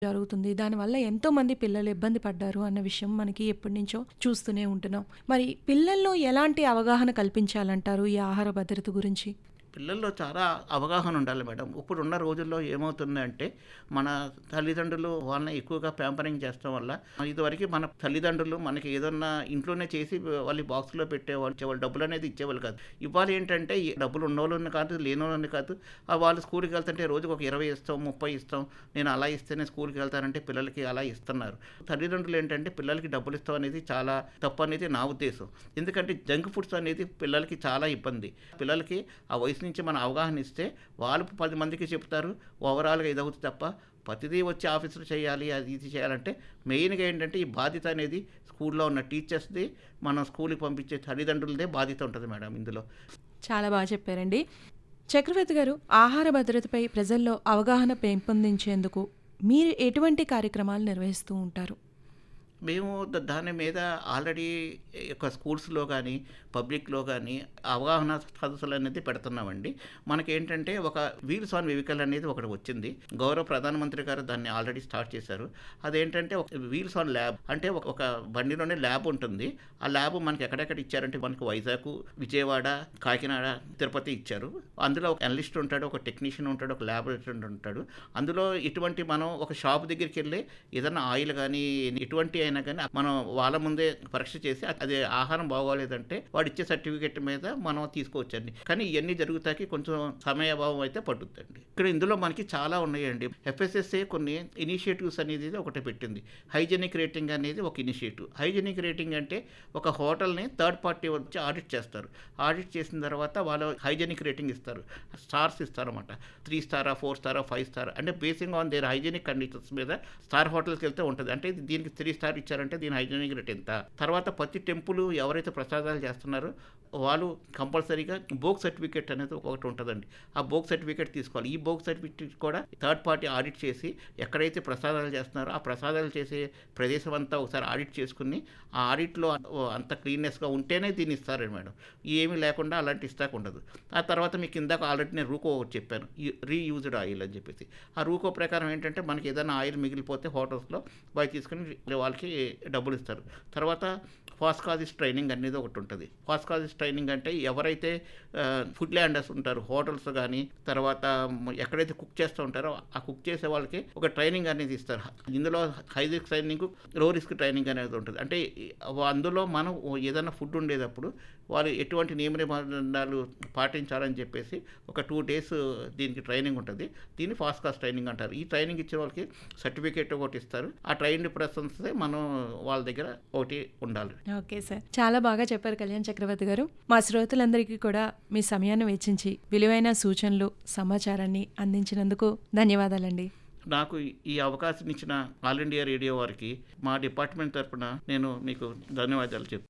జరుగుతుంది. దానివల్ల ఎంతోమంది పిల్లలు ఇబ్బంది పడ్డారు అన్న విషయం మనకి ఎప్పటినుంచో చూస్తూనే ఉంటున్నాం. మరి పిల్లల్లో ఎలాంటి అవగాహన కల్పించాలంటారు ఈ ఆహార భద్రత గురించి? పిల్లల్లో చాలా అవగాహన ఉండాలి మేడం. ఇప్పుడున్న రోజుల్లో ఏమవుతుందంటే, మన తల్లిదండ్రులు వాళ్ళని ఎక్కువగా ప్యాంపరింగ్ చేస్తడం వల్ల, ఇదివరకు మన తల్లిదండ్రులు మనకి ఏదన్నా ఇంట్లోనే చేసి వాళ్ళు బాక్స్‌లో పెట్టేవాళ్ళు, ఇచ్చేవాళ్ళు. డబ్బులనేది ఇచ్చేవాళ్ళు కాదు. ఇవాళ ఏంటంటే, ఈ డబ్బులు ఉన్నోళ్ళని కాదు, లేనోళ్ళని కాదు. ఆహ్, వాళ్ళు స్కూల్‌కి వెళ్తుంటే రోజుకి ఒక 20 ఇస్తాం, 30 ఇస్తాం. నేను అలా ఇస్తేనే స్కూల్‌కి వెళ్తానంటే పిల్లలకి అలా ఇస్తున్నారు. తల్లిదండ్రులు ఏంటంటే, పిల్లలకి డబ్బులు ఇస్తాం అనేది చాలా తప్పనేది నా ఉద్దేశం. ఎందుకంటే, జంక్ ఫుడ్స్ అనేది పిల్లలకి చాలా ఇబ్బంది. పిల్లలకి ఆ వయసు నుంచి మనం అవగాహన ఇస్తే, వాళ్ళు 10 మందికి చెప్తారు. ఓవరాల్‌గా ఇదవుతుంది తప్ప, ప్రతిదీ వచ్చి ఆఫీస్‌లో చేయాలి, అది ఇది చేయాలంటే, మెయిన్‌గా ఏంటంటే, ఈ బాధ్యత అనేది స్కూల్‌లో ఉన్న టీచర్స్‌ది, మనం స్కూల్‌కి పంపించే తల్లిదండ్రులదే బాధ్యత ఉంటది మేడం ఇందులో. చాలా బాగా చెప్పారండి. చక్రవర్తి గారు, ఆహార భద్రతపై ప్రజల్లో అవగాహన పెంపొందించేందుకు మీరు ఎటువంటి కార్యక్రమాలు నిర్వహిస్తూ ఉంటారు? మేము ద దాని మీద ఆల్రెడీ ఒక స్కూల్స్‌లో గానీ, పబ్లిక్‌లో గానీ అవగాహన సదస్సులనేది పెడుతున్నామండి. మనకేంటంటే, ఒక వీల్స్ ఆన్ వెహికల్ అనేది ఒకటి వచ్చింది. గౌరవ ప్రధానమంత్రి గారు దాన్ని ఆల్రెడీ స్టార్ట్ చేశారు. అదేంటంటే, వీల్స్ ఆన్ ల్యాబ్ అంటే ఒక ఒక బండిలోనే ల్యాబ్ ఉంటుంది. ఆ ల్యాబ్ మనకి ఎక్కడెక్కడ ఇచ్చారంటే, మనకు వైజాగ్, విజయవాడ, కాకినాడ, తిరుపతి ఇచ్చారు. అందులో ఒక అనలిస్ట్ ఉంటాడు, ఒక టెక్నీషియన్ ఉంటాడు, ఒక ల్యాబ్ అటెండెంట్ ఉంటాడు. అందులో ఇటువంటి మనం ఒక షాప్ దగ్గరికెళ్ళి ఏదన్నా ఆయిల్ గానీ, ఎటువంటి అయినా గానీ మనం వాళ్ళ ముందే పరీక్ష చేసి అది ఆహారం బాగోలేదంటే, వాడిచ్చే సర్టిఫికేట్ మీద మనం తీసుకోవచ్చండి. కానీ ఇయన్నీ జరుగుతాకి కొంచెం సమయాభావం అయితే పట్టుద్దండి. ఇక్కడ ఇందులో మనకి చాలా ఉన్నాయండి. ఎఫ్ఎస్ఎస్ఏ కొన్ని ఇనిషియేటివ్స్ అనేది ఒకటి పెట్టింది. హైజీనిక్ రేటింగ్ అనేది ఒక ఇనిషియేటివ్. హైజీనిక్ రేటింగ్ అంటే, ఒక హోటల్‌ని థర్డ్ పార్టీ వచ్చి ఆడిట్ చేస్తారు. ఆడిట్ చేసిన తర్వాత వాళ్ళు హైజీనిక్ రేటింగ్ ఇస్తారు. స్టార్స్ ఇస్తారన్నమాట. 3 స్టారా, 4 స్టారా, 5 స్టార్ అంటే basing on their hygienic conditions మీద స్టార్ హోటల్స్‌కెళ్తే ఉంటది. అంటే దీనికి 3 స్టార్ ఇచ్చారంటే దీని హైజీనిక్ రేట్ ఇంత. తర్వాత ప్రతి టెంపుల్ ఎవరైతే ప్రసాదాలు చేస్తున్నారో, వాళ్ళు కంపల్సరీగా బోక్ సర్టిఫికేట్ అనేది ఒకటి ఉంటదండి. ఆ బోక్ సర్టిఫికేట్ తీసుకోవాలి. ఈ బోక్ సర్టిఫికేట్ కూడా థర్డ్ పార్టీ ఆడిట్ చేసి, ఎక్కడైతే ప్రసాదాలు చేస్తున్నారో, ఆ ప్రసాదాలు చేసే ప్రదేశం అంతా ఒకసారి ఆడిట్ చేసుకొని, ఆ ఆడిట్‌లో అంత క్లీన్‌నెస్‌గా ఉంటేనే దీన్ని ఇస్తారండి మేడం. ఏమీ లేకుండా అలాంటి ఇస్తాక ఉండదు. ఆ తర్వాత మీకు ఇందాక ఆల్రెడీ నేను రూకో ఒకటి చెప్పాను. యు రీయూజ్డ్ ఆయిల్ అని చెప్పేసి. ఆ రూకో ప్రకారం ఏంటంటే, మనకి ఏదైనా ఆయిల్ మిగిలిపోతే హోటల్స్‌లో అవి తీసుకొని వాళ్ళకి డబ్బులు ఇస్తారు. తర్వాత ఫాస్కాసిస్ ట్రైనింగ్ అనేది ఒకటి ఉంటది. ఫాస్కాసిస్ ట్రైనింగ్ అంటే ఎవరైతే ఆహ్, ఫుడ్ ల్యాండర్స్ ఉంటారో హోటల్స్ గానీ, తర్వాత ఎక్కడైతే కుక్ చేస్తూ ఉంటారో, ఆ కుక్ చేసే వాళ్ళకి ఒక ట్రైనింగ్ అనేది ఇస్తారు. ఇందులో high risk training, low risk training అనేది ఉంటది. అంటే అందులో మనం ఏదైనా ఫుడ్ వండేటప్పుడు వాళ్ళు ఎటువంటి నియమ నిబంధనలు పాటించాలని చెప్పేసి ఒక 2 డేస్ దీనికి ట్రైనింగ్ ఉంటది. దీన్ని ఫాస్కాస్ ట్రైనింగ్ అంటారు. ఈ ట్రైనింగ్ ఇచ్చిన వాళ్ళకి సర్టిఫికేట్ ఒకటి ఇస్తారు. ఆ ట్రైన్డ్ పర్సన్సే మనం వాళ్ళ దగ్గర ఒకటి ఉండాలి. Okay sir. చాలా బాగా చెప్పారు కళ్యాణ్ చక్రవర్తి గారు. మా శ్రోతలందరికీ కూడా మీ సమయాన్ని వెచ్చించి, విలువైన సూచనలు, సమాచారాన్ని అందించినందుకు ధన్యవాదాలండి. నాకు ఈ అవకాశం ఇచ్చిన ఆల్ ఇండియా రేడియో వారికి, మా డిపార్ట్మెంట్ తరపున నేను మీకు ధన్యవాదాలు చెప్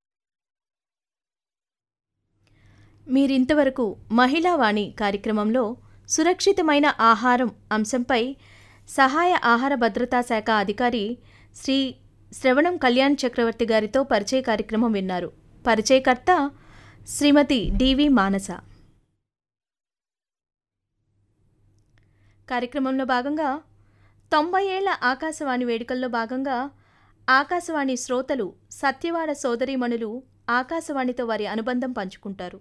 మీరింతవరకు మహిళా వాణి కార్యక్రమంలో సురక్షితమైన ఆహారం అంశంపై సహాయ ఆహార భద్రతా శాఖ అధికారి శ్రీ శ్రవణం కళ్యాణ్ చక్రవర్తి గారితో పరిచయ కార్యక్రమం విన్నారు. పరిచయకర్త శ్రీమతి డివి మానస. కార్యక్రమంలో భాగంగా తొంభై ఏళ్ల ఆకాశవాణి వేడుకల్లో భాగంగా ఆకాశవాణి శ్రోతలు సత్యవాడ సోదరీమణులు ఆకాశవాణితో వారి అనుబంధం పంచుకుంటారు.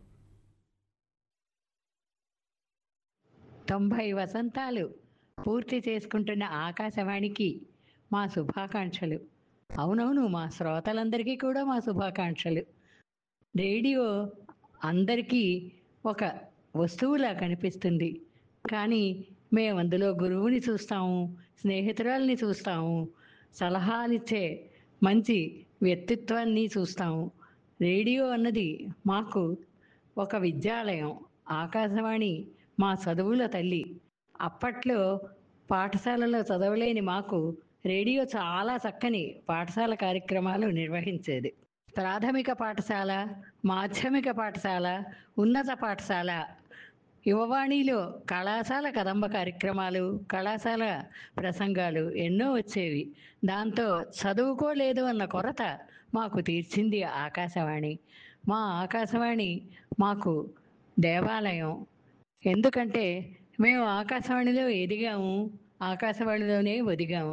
తొంభై వసంతాలు పూర్తి చేసుకుంటున్న ఆకాశవాణికి మా శుభాకాంక్షలు. అవునవును మా శ్రోతలందరికీ కూడా మా శుభాకాంక్షలు. రేడియో అందరికీ ఒక వస్తువులా కనిపిస్తుంది. కానీ మేము అందులో గురువుని చూస్తాము, స్నేహితురాల్ని చూస్తాము, సలహాలిచ్చే మంచి వ్యక్తిత్వాన్ని చూస్తాము. రేడియో అన్నది మాకు ఒక విద్యాలయం. ఆకాశవాణి మా చదువుల తల్లి. అప్పట్లో పాఠశాలలో చదవలేని మాకు రేడియో చాలా చక్కని పాఠశాల కార్యక్రమాలు నిర్వహించేది. ప్రాథమిక పాఠశాల, మాధ్యమిక పాఠశాల, ఉన్నత పాఠశాల, యువవాణిలో కళాశాల కదంబ కార్యక్రమాలు, కళాశాల ప్రసంగాలు ఎన్నో వచ్చేవి. దాంతో చదువుకోలేదు అన్న కొరత మాకు తీర్చింది ఆకాశవాణి. మా ఆకాశవాణి మాకు దేవాలయం. ఎందుకంటే మేము ఆకాశవాణిలో ఎదిగాము. ఆకాశవాణిలోనే ఒదిగాము.